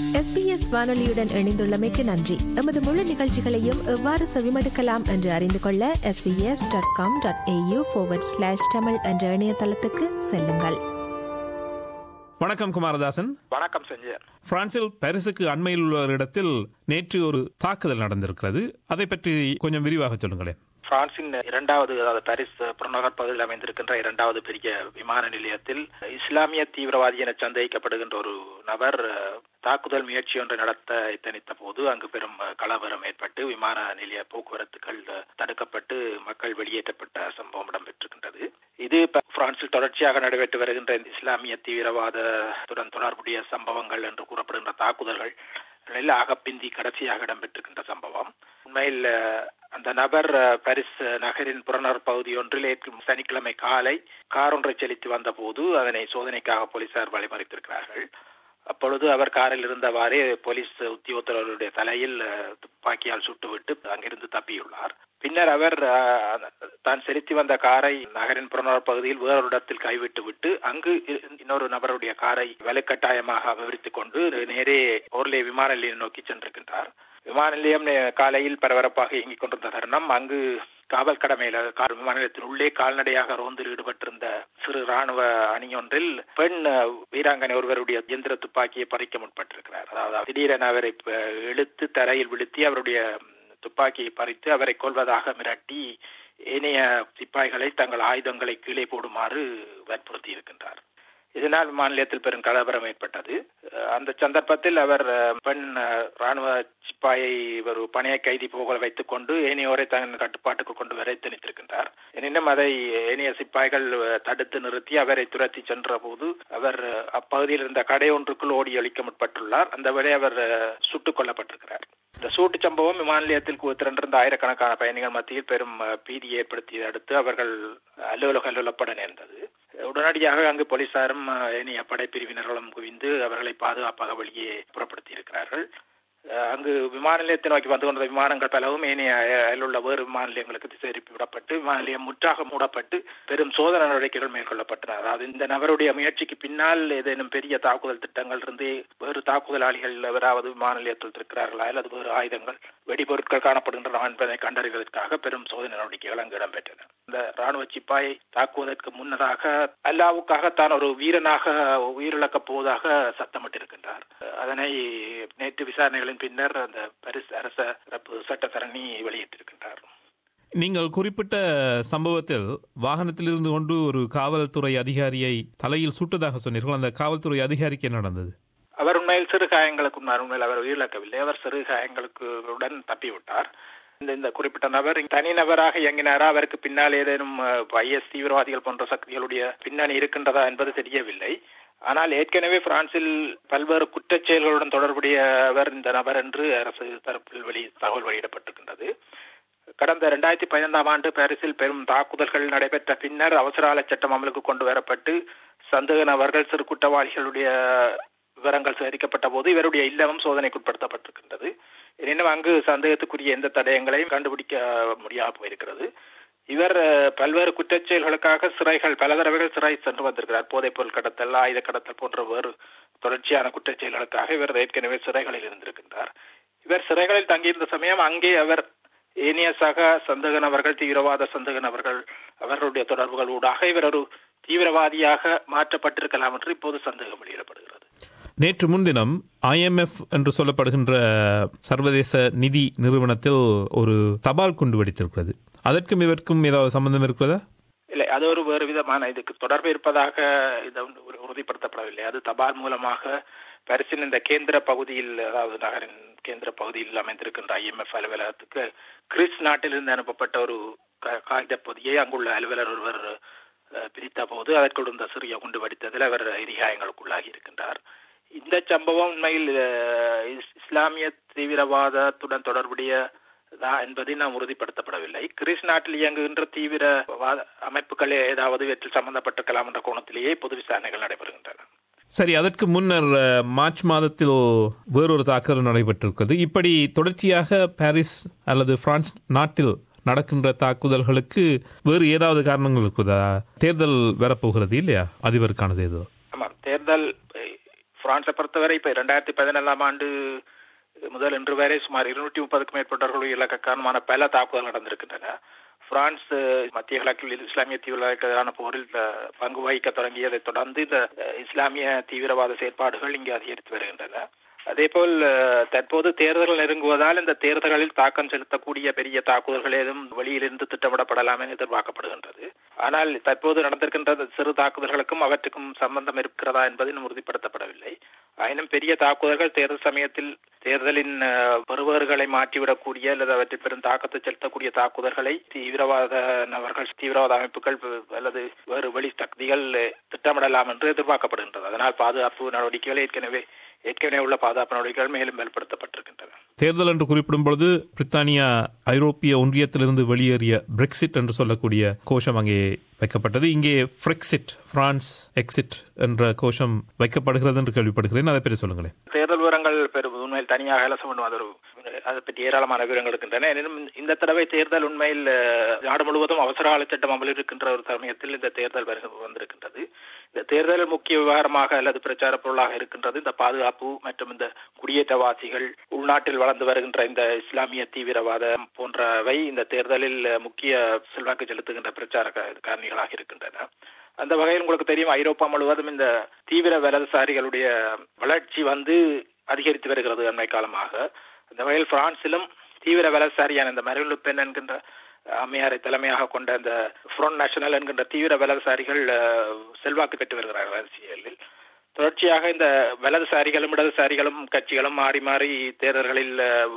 SBS வானொலியுடன் இணைந்துள்ளமைக்கு நன்றி எமது முழு நிகழ்ச்சிகளையும் எவ்வாறு செவிமடுக்கலாம் என்று அறிந்து கொள்ள SBS dot com dot AU slash Tamil என்ற இணையதளத்துக்கு செல்லுங்கள் வணக்கம் குமாரதாசன் வணக்கம் செஞ்சர் பிரான்சில் பாரிஸுக்கு அண்மையில் உள்ள ஒரு இடத்தில் நேற்று ஒரு தாக்குதல் நடந்திருக்கிறது அதை பற்றி கொஞ்சம் விரிவாக சொல்லுங்களேன் பிரான்சின் இரண்டாவது அதாவது பாரிஸ் புறநகர் பகுதியில் அமைந்திருக்கின்ற இரண்டாவது பெரிய விமான நிலையத்தில் இஸ்லாமிய தீவிரவாதி என சந்தேகிக்கப்படுகின்ற ஒரு நபர் தாக்குதல் முயற்சி ஒன்றை நடத்த எத்தனித்த போது அங்கு பெரும் கலவரம் ஏற்பட்டு விமான நிலைய போக்குவரத்துகள் தடுக்கப்பட்டு மக்கள் வெளியேற்றப்பட்ட சம்பவம் இடம்பெற்றிருக்கின்றது இது பிரான்சில் தொடர்ச்சியாக நடைபெற்று வருகின்ற இஸ்லாமிய தீவிரவாதத்துடன் தொடர்புடைய சம்பவங்கள் என்று கூறப்படுகின்ற தாக்குதல்கள் அகப்பிந்தி கடைசியாக இடம்பெற்றிருக்கின்ற சம்பவம் உண்மையில் அந்த நபர் பரிஸ் நகரின் புறநகர் பகுதி ஒன்றில் சனிக்கிழமை காலை கார் ஒன்றை செலுத்தி வந்த போது அதனை சோதனைக்காக போலீசார் வழிமறைத்திருக்கிறார்கள் அப்பொழுது அவர் காரில் இருந்தவாறே போலீஸ் உத்தியோகத்தர்களுடைய தலையில் துப்பாக்கியால் சுட்டுவிட்டு அங்கிருந்து தப்பியுள்ளார் பின்னர் அவர் தான் செலுத்தி வந்த காரை நகரின் புறநகர் பகுதியில் வேறொரு இடத்தில் கைவிட்டு விட்டு அங்கு இன்னொரு நபருடைய காரை வலுக்கட்டாயமாக விவரித்துக் கொண்டு நேரே ஓர்லே விமான நிலையம் நோக்கி சென்றிருக்கின்றார் விமான நிலையம் காலையில் பரபரப்பாக இயங்கிக் கொண்டிருந்த தருணம் அங்கு காவல் கடமையில விமான நிலையத்தின் உள்ளே கால்நடையாக ரோந்தில் ஈடுபட்டிருந்த சிறு ராணுவ அணியொன்றில் பெண் வீராங்கனை ஒருவருடைய இயந்திர துப்பாக்கியை பறிக்க முற்பட்டிருக்கிறார் அதாவது திடீரென அவரை இழுத்து தரையில் விழுத்தி அவருடைய துப்பாக்கியை பறித்து அவரை கொள்வதாக மிரட்டி ஏனைய சிப்பாய்களை தங்கள் ஆயுதங்களை கீழே போடுமாறு வற்புறுத்தி இருக்கின்றார் இதனால் மாநிலத்தில் பெரும் கலவரம் ஏற்பட்டது அந்த சந்தர்ப்பத்தில் அவர் பெண் ராணுவ சிப்பாயை ஒரு பணைய கைதி போக வைத்துக் கொண்டு ஏனையோரை தன் கட்டுப்பாட்டுக்கு கொண்டு வர திணித்திருக்கின்றார் எனினும் அதை ஏனைய சிப்பாய்கள் தடுத்து நிறுத்தி அவரை துரத்தி சென்ற போது அவர் அப்பகுதியில் இருந்த கடை ஒன்றுக்குள் ஓடி ஒழிக்க முற்பட்டுள்ளார் அந்த வேளை அவர் சுட்டுக் கொல்லப்பட்டிருக்கிறார் இந்த சூட்டு சம்பவம் விமான நிலையத்தில் திரண்டிருந்த ஆயிரக்கணக்கான பயணிகள் மத்தியில் பெரும் பீதி ஏற்படுத்தியதை அடுத்து அவர்கள் அலுவலக அலுவலப்பட நேர்ந்தது உடனடியாக அங்கு போலீசாரும் ஏனைய படைப்பிரிவினர்களும் குவிந்து அவர்களை பாதுகாப்பாக வெளியே புறப்படுத்தி இருக்கிறார்கள் அங்கு விமான நிலையத்தை நோக்கி வந்து கொண்ட விமானங்கள் பலவும் ஏனைய உள்ள வேறு விமான நிலையங்களுக்கு திசை திருப்பி விடப்பட்டு விமான நிலையம் முற்றாக மூடப்பட்டு பெரும் சோதனை நடவடிக்கைகள் மேற்கொள்ளப்பட்டன அதாவது இந்த நபருடைய முயற்சிக்கு பின்னால் ஏதேனும் பெரிய தாக்குதல் திட்டங்கள் இருந்து வேறு தாக்குதலாளிகள் எவராவது விமான நிலையத்தில் இருக்கிறார்களா அல்லது வேறு ஆயுதங்கள் வெடிபொருட்கள் காணப்படுகின்றன என்பதை கண்டறிவதற்காக பெரும் சோதனை நடவடிக்கைகள் அங்கு இடம்பெற்றன இந்த ராணுவ சிப்பாயை தாக்குவதற்கு முன்னதாக அல்லாவுக்காக தான் ஒரு வீரனாக உயிரிழக்கப் போவதாக சத்தமிட்டிருக்கின்றார் அதனை நேற்று விசாரணைகளின் பின்னர் அந்த பரிசு அரச சட்டத்தரணி வெளியிட்டிருக்கின்றார் நீங்கள் குறிப்பிட்ட சம்பவத்தில் வாகனத்தில் இருந்து கொண்டு ஒரு காவல்துறை அதிகாரியை தலையில் சுட்டதாக சொன்னீர்கள் அந்த காவல்துறை அதிகாரிக்கு என்ன நடந்தது அவர் உண்மையில் சிறு காயங்களுக்கு உண்மையில் அவர் உயிரிழக்கவில்லை அவர் சிறு காயங்களுக்கு உடன் தப்பிவிட்டார் இந்த இந்த குறிப்பிட்ட நபர் தனிநபராக இயங்கினாரா அவருக்கு பின்னால் ஏதேனும் ஐஎஸ் தீவிரவாதிகள் போன்ற சக்திகளுடைய பின்னணி இருக்கின்றதா என்பது தெரியவில்லை ஆனால் ஏற்கனவே பிரான்சில் பல்வேறு குற்றச் செயல்களுடன் தொடர்புடையவர் இந்த நபர் என்று அரசு தரப்பில் வெளி தகவல் வெளியிடப்பட்டிருக்கின்றது கடந்த இரண்டாயிரத்தி பதினைந்தாம் ஆண்டு பாரிஸில் பெரும் தாக்குதல்கள் நடைபெற்ற பின்னர் அவசர சட்டம் அமலுக்கு கொண்டு வரப்பட்டு சந்தேக நபர்கள் சிறு குற்றவாளிகளுடைய விவரங்கள் சேகரிக்கப்பட்ட போது இவருடைய இல்லமும் சோதனைக்குட்படுத்தப்பட்டிருக்கின்றது எனினும் அங்கு சந்தேகத்துக்குரிய எந்த தடயங்களையும் கண்டுபிடிக்க முடியாமல் போயிருக்கிறது இவர் பல்வேறு குற்றச் செயல்களுக்காக சிறைகள் பல தடவைகள் சிறை சென்று வந்திருக்கிறார் போதைப் பொருள் கடத்தல் ஆயுத கடத்தல் போன்ற வேறு தொடர்ச்சியான குற்றச் செயல்களுக்காக இவர் ஏற்கனவே சிறைகளில் இருந்திருக்கின்றார் இவர் சிறைகளில் தங்கியிருந்த சமயம் அங்கே அவர் ஏனைய சக சந்தேக நபர்கள் தீவிரவாத சந்தேக நபர்கள் அவர்களுடைய தொடர்புகள் ஊடாக இவர் ஒரு தீவிரவாதியாக மாற்றப்பட்டிருக்கலாம் என்று இப்போது சந்தேகம் வெளியிடப்படுகிறது நேற்று முன்தினம் ஐஎம்எஃப் என்று சொல்லப்படுகின்ற சர்வதேச நிதி நிறுவனத்தில் ஒரு தபால் குண்டு வெடித்திருக்கிறது அதற்கும் இவருக்கும் ஏதாவது சம்பந்தம் இருக்கிறதா இல்லை அது ஒரு வேறு விதமான இதுக்கு தொடர்பு இருப்பதாக இது உறுதிப்படுத்தப்படவில்லை அது தபால் மூலமாக பரிசின் இந்த கேந்திர பகுதியில் அதாவது நகரின் கேந்திர பகுதியில் அமைந்திருக்கின்ற ஐஎம்எஃப் அலுவலகத்துக்கு கிறிஸ் நாட்டிலிருந்து அனுப்பப்பட்ட ஒரு காகித பொதியை அங்குள்ள அலுவலர் ஒருவர் பிரித்த போது அதற்குள் இருந்த சிறிய குண்டு வெடித்ததில் அவர் எரிகாயங்களுக்குள்ளாகி இருக்கின்றார் இந்த சம்பவம் உண்மையில் இஸ்லாமிய தீவிரவாதத்துடன் தொடர்புடைய என்பதை நாம் உறுதிப்படுத்தப்படவில்லை கிரீஸ் நாட்டில் இயங்குகின்ற தீவிரவாத அமைப்புகள் ஏதாவது இவற்றில் சம்பந்தப்பட்டிருக்கலாம் என்ற கோணத்திலேயே பொது விசாரணைகள் நடைபெறுகின்றன சரி அதற்கு முன்னர் மார்ச் மாதத்தில் வேறொரு தாக்குதல் நடைபெற்றிருக்கிறது இப்படி தொடர்ச்சியாக பாரிஸ் அல்லது பிரான்ஸ் நாட்டில் நடக்கின்ற தாக்குதல்களுக்கு வேறு ஏதாவது காரணங்கள் இருக்குதா தேர்தல் வரப்போகிறது இல்லையா அதிபருக்கான தேர்தல் ஆமாம் தேர்தல் பிரான்ஸை பொறுத்தவரை இப்ப இரண்டாயிரத்தி பதினேழாம் ஆண்டு முதல் இன்று வரை சுமார் இருநூற்றி முப்பதுக்கும் மேற்பட்டவர்கள் இலக்க காரணமான பல தாக்குதல் நடந்திருக்கின்றன பிரான்ஸ் மத்திய கிழக்கில் இஸ்லாமிய தீவிரவாதத்துக்கு எதிரான போரில் பங்கு வகிக்க தொடங்கியதை தொடர்ந்து இந்த இஸ்லாமிய தீவிரவாத செயற்பாடுகள் இங்கு அதிகரித்து வருகின்றன அதேபோல் தற்போது தேர்தல்கள் நெருங்குவதால் இந்த தேர்தல்களில் தாக்கம் செலுத்தக்கூடிய பெரிய தாக்குதல்கள் ஏதும் வெளியிலிருந்து திட்டமிடப்படலாம் என எதிர்பார்க்கப்படுகின்றது ஆனால் தற்போது நடந்திருக்கின்ற சிறு தாக்குதல்களுக்கும் அவற்றுக்கும் சம்பந்தம் இருக்கிறதா என்பது இன்னும் உறுதிப்படுத்தப்படவில்லை ஆயினும் பெரிய தாக்குதல்கள் தேர்தல் சமயத்தில் தேர்தலின் பெறுவர்களை மாற்றிவிடக்கூடிய அல்லது அவற்றில் பெரும் தாக்கத்தை செலுத்தக்கூடிய தாக்குதல்களை தீவிரவாத நபர்கள் தீவிரவாத அமைப்புகள் அல்லது வேறு வெளி சக்திகள் திட்டமிடலாம் என்று எதிர்பார்க்கப்படுகின்றது அதனால் பாதுகாப்பு நடவடிக்கைகள் ஏற்கனவே ஏற்கனவே உள்ள பாதுகாப்பு நடவடிக்கைகள் மேலும் மேல்படுத்தப்பட்டிருக்கின்றன தேர்தல் என்று குறிப்பிடும் பொழுது பிரித்தானியா ஐரோப்பிய ஒன்றியத்திலிருந்து வெளியேறிய பிரெக்சிட் என்று சொல்லக்கூடிய கோஷம் அங்கே வைக்கப்பட்டது இங்கே ஃப்ரெக்சிட் பிரான்ஸ் எக்ஸிட் என்ற கோஷம் வைக்கப்படுகிறது என்று கேள்விப்படுகிறேன் அதை பற்றி சொல்லுங்களேன் தேர்தல் விவரங்கள் பெரும் உண்மையில் தனியாக இலசம் பண்ணும் அது அதை பற்றி ஏராளமான விவரங்கள் இருக்கின்றன எனினும் இந்த தடவை தேர்தல் உண்மையில் நாடு முழுவதும் அவசர கால சட்டம் அமல் இருக்கின்ற ஒரு சமயத்தில் இந்த தேர்தல் வந்திருக்கின்றது இந்த தேர்தல் முக்கிய விவகாரமாக அல்லது பிரச்சார பொருளாக இருக்கின்றது இந்த பாதுகாப்பு மற்றும் இந்த குடியேற்றவாசிகள் உள்நாட்டில் வளர்ந்து வருகின்ற இந்த இஸ்லாமிய தீவிரவாதம் போன்றவை இந்த தேர்தலில் முக்கிய செல்வாக்கு செலுத்துகின்ற பிரச்சார காரணிகளாக இருக்கின்றன அந்த வகையில் உங்களுக்கு தெரியும் ஐரோப்பா முழுவதும் இந்த தீவிர வலதுசாரிகளுடைய வளர்ச்சி வந்து அதிகரித்து வருகிறது அண்மை காலமாக அந்த வகையில் பிரான்சிலும் தீவிர வலதுசாரியான இந்த மரின் லுப்பென் என்கின்ற அம்மையாரை தலைமையாக கொண்ட இந்த ஃப்ரோன் நேஷனல் என்கின்ற தீவிர வலதுசாரிகள் செல்வாக்கு பெற்று வருகிறார்கள் அரசியலில் தொடர்ச்சியாக இந்த வலதுசாரிகளும் இடதுசாரிகளும் கட்சிகளும் மாறி மாறி தேர்தல்களில்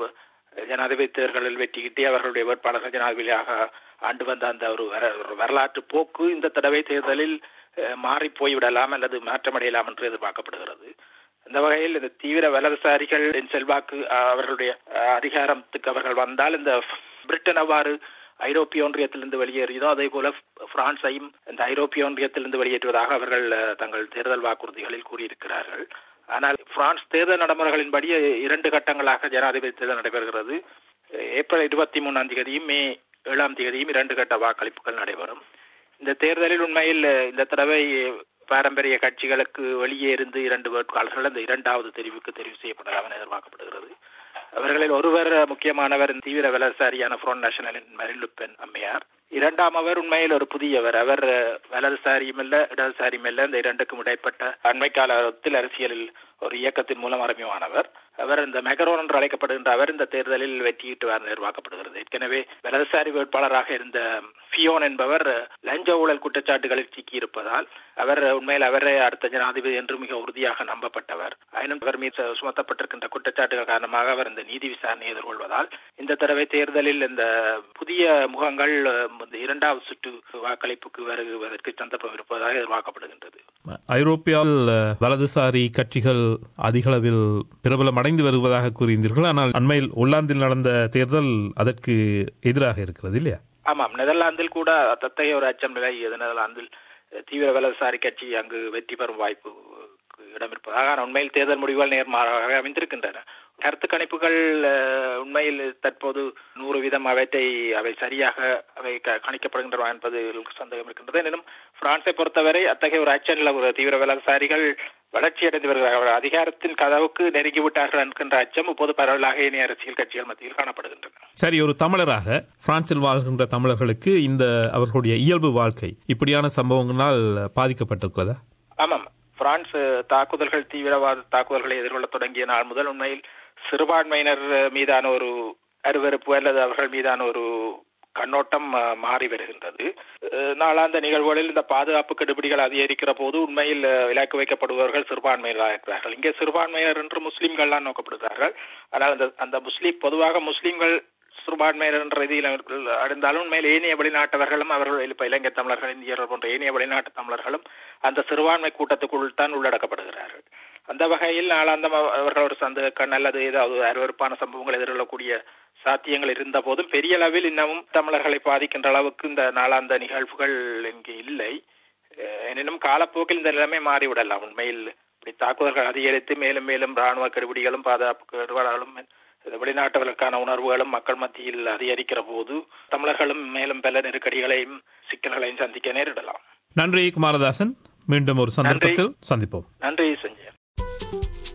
ஜனாதிபதி தேர்தலில் வெற்றி கிட்டி அவர்களுடைய வேட்பாளர்கள் ஜனாதிபதியாக ஆண்டு வந்த அந்த ஒரு வரலாற்று போக்கு இந்த தடவை தேர்தலில் மாறி போய்விடலாம் அல்லது மாற்றமடையலாம் என்று எதிர்பார்க்கப்படுகிறது இந்த வகையில் இந்த தீவிர வலதுசாரிகளின் செல்வாக்கு அவர்களுடைய அதிகாரத்துக்கு அவர்கள் வந்தால் இந்த பிரிட்டன் அவ்வாறு ஐரோப்பிய ஒன்றியத்திலிருந்து வெளியேறியதோ அதே போல பிரான்ஸையும் இந்த ஐரோப்பிய ஒன்றியத்திலிருந்து வெளியேற்றுவதாக அவர்கள் தங்கள் தேர்தல் வாக்குறுதிகளில் கூறியிருக்கிறார்கள் ஆனால் பிரான்ஸ் தேர்தல் நடைமுறைகளின்படி இரண்டு கட்டங்களாக ஜனாதிபதி தேர்தல் நடைபெறுகிறது ஏப்ரல் இருபத்தி மூணாம் தேதியும் மே ஏழாம் தேதியும் இரண்டு கட்ட வாக்களிப்புகள் நடைபெறும் இந்த தேர்தலில் உண்மையில் இந்த தடவை பாரம்பரிய கட்சிகளுக்கு வெளியே இருந்து இரண்டு வேட்பாளர்கள் அந்த இரண்டாவது தெரிவுக்கு தெரிவு செய்யப்படலாம் என எதிர்பார்க்கப்படுகிறது அவர்களில் ஒருவர் முக்கியமானவர் தீவிர வலதுசாரியான ஃப்ரோன் நேஷனலின் மரின் லுப்பென் அம்மையார் இரண்டாம் அவர் உண்மையில் ஒரு புதியவர் அவர் வலதுசாரியும் இல்ல இடதுசாரியும் இல்ல இந்த இரண்டுக்கும் இடைப்பட்ட அண்மை காலத்தில் அரசியலில் ஒரு இயக்கத்தின் மூலம் அறிமுகமானவர் அவர் இந்த மெகரோன் என்று அழைக்கப்படுகின்ற அவர் இந்த தேர்தலில் வெற்றியிட்டுவார் எதிர்பார்க்கப்படுகிறது ஏற்கனவே வலதுசாரி வேட்பாளராக இருந்த பியோன் என்பவர் லஞ்ச ஊழல் குற்றச்சாட்டுகளில் சிக்கியிருப்பதால் அவர் உண்மையில் அவரே அடுத்த ஜனாதிபதி என்று மிக உறுதியாக நம்பப்பட்டவர் ஆயினும் அவர் மீது சுமத்தப்பட்டிருக்கின்ற குற்றச்சாட்டுகள் காரணமாக அவர் இந்த நீதி விசாரணை எதிர்கொள்வதால் இந்த தடவை தேர்தலில் இந்த புதிய முகங்கள் இரண்டாவது சுற்று வாக்களிப்புக்கு வருவதற்கு சந்தர்ப்பம் இருப்பதாக எதிர்பார்க்கப்படுகின்றது ஐரோப்பியாவில் வலதுசாரி கட்சிகள் அதிக அளவில் பிரபலம் அடைந்து வருவதாக கூறியிருந்தீர்கள் ஆனால் அண்மையில் ஒல்லாந்தில் நடந்த தேர்தல் அதற்கு எதிராக இருக்கிறது இல்லையா ஆமாம் நெதர்லாந்தில் கூட அத்தகைய ஒரு அச்சம் நிலை நெதர்லாந்தில் தீவிர வலதுசாரி கட்சி அங்கு வெற்றி பெறும் வாய்ப்பு இடம் இருப்பதாக உண்மையில் தேர்தல் முடிவுகள் நேர்மாறாக அமைந்திருக்கின்றன கருத்து கணிப்புகள் உண்மையில் தற்போது நூறு வீதம் அவற்றை அவை சரியாக அவை கணிக்கப்படுகின்றன என்பது சந்தேகம் இருக்கின்றது எனினும் பிரான்ஸை பொறுத்தவரை அத்தகைய ஒரு அச்சநில ஒரு தீவிர வலதுசாரிகள் வளர்ச்சி அடைந்து வருகிறார்கள் அதிகாரத்தின் கதவுக்கு நெருங்கிவிட்டார்கள் என்கின்ற அச்சம் இப்போது பரவலாக இணைய அரசியல் கட்சிகள் மத்தியில் காணப்படுகின்றன சரி ஒரு தமிழராக பிரான்சில் வாழ்கின்ற தமிழர்களுக்கு இந்த அவர்களுடைய இயல்பு வாழ்க்கை இப்படியான சம்பவங்களால் பாதிக்கப்பட்டிருக்கிறதா ஆமாம் பிரான்ஸ் தாக்குதல்கள் தீவிரவாத தாக்குதல்களை எதிர்கொள்ள தொடங்கிய நாள் முதல் உண்மையில் சிறுபான்மையினர் மீதான ஒரு அருவறுப்பு அல்லது அவர்கள் மீதான ஒரு கண்ணோட்டம் மாறி வருகின்றது நாளாந்த நிகழ்வுகளில் இந்த பாதுகாப்பு கெடுபிடிகள் அதிகரிக்கிற போது உண்மையில் இலக்கு வைக்கப்படுபவர்கள் சிறுபான்மையினராக இருக்கிறார்கள் இங்கே சிறுபான்மையினர் என்று முஸ்லிம்கள்லாம் நோக்கப்படுகிறார்கள் ஆனால் அந்த அந்த முஸ்லீம் பொதுவாக முஸ்லிம்கள் சிறுபான்மையினர் என்ற ரீதியில் அடைந்தாலும் உண்மையில் ஏனைய வெளிநாட்டவர்களும் அவர்கள் இப்ப இலங்கை தமிழர்கள் இந்தியர்கள் போன்ற ஏனைய வெளிநாட்டு தமிழர்களும் அந்த சிறுபான்மை கூட்டத்துக்குள் தான் உள்ளடக்கப்படுகிறார்கள் அந்த வகையில் நாளாந்தம் அவர்கள் ஒரு சந்தேக கண் அல்லது ஏதாவது அருவறுப்பான சம்பவங்கள் எதிர்கொள்ளக்கூடிய சாத்தியங்கள் இருந்த போதும் பெரிய அளவில் இன்னமும் தமிழர்களை பாதிக்கின்ற அளவுக்கு இந்த நாளாந்த நிகழ்வுகள் இங்கே இல்லை எனினும் காலப்போக்கில் இந்த நிலைமை மாறிவிடலாம் உண்மையில் இப்படி தாக்குதல்கள் அதிகரித்து மேலும் மேலும் ராணுவ கெடுபிடிகளும் பாதுகாப்பு கெடுபாடுகளும் வெளிநாட்டவர்களுக்கான உணர்வுகளும் மக்கள் மத்தியில் அதிகரிக்கிற போது தமிழர்களும் மேலும் பல நெருக்கடிகளையும் சிக்கல்களையும் சந்திக்க நேரிடலாம் நன்றி குமாரதாசன் மீண்டும் ஒரு சந்தர்ப்பத்தில் சந்திப்போம் நன்றி சஞ்சய்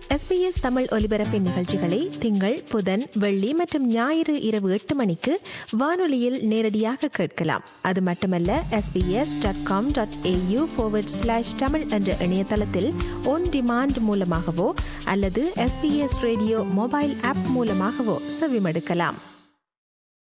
எஸ்பிஎஸ் தமிழ் ஒலிபரப்பின் நிகழ்ச்சிகளை திங்கள் புதன் வெள்ளி மற்றும் ஞாயிறு இரவு எட்டு மணிக்கு வானொலியில் நேரடியாக கேட்கலாம் அது மட்டுமல்ல SBS dot com dot AU slash Tamil என்ற இணையதளத்தில் ஒன் டிமாண்ட் மூலமாகவோ அல்லது எஸ்பிஎஸ் ரேடியோ மொபைல் ஆப் மூலமாகவோ செவிமடுக்கலாம்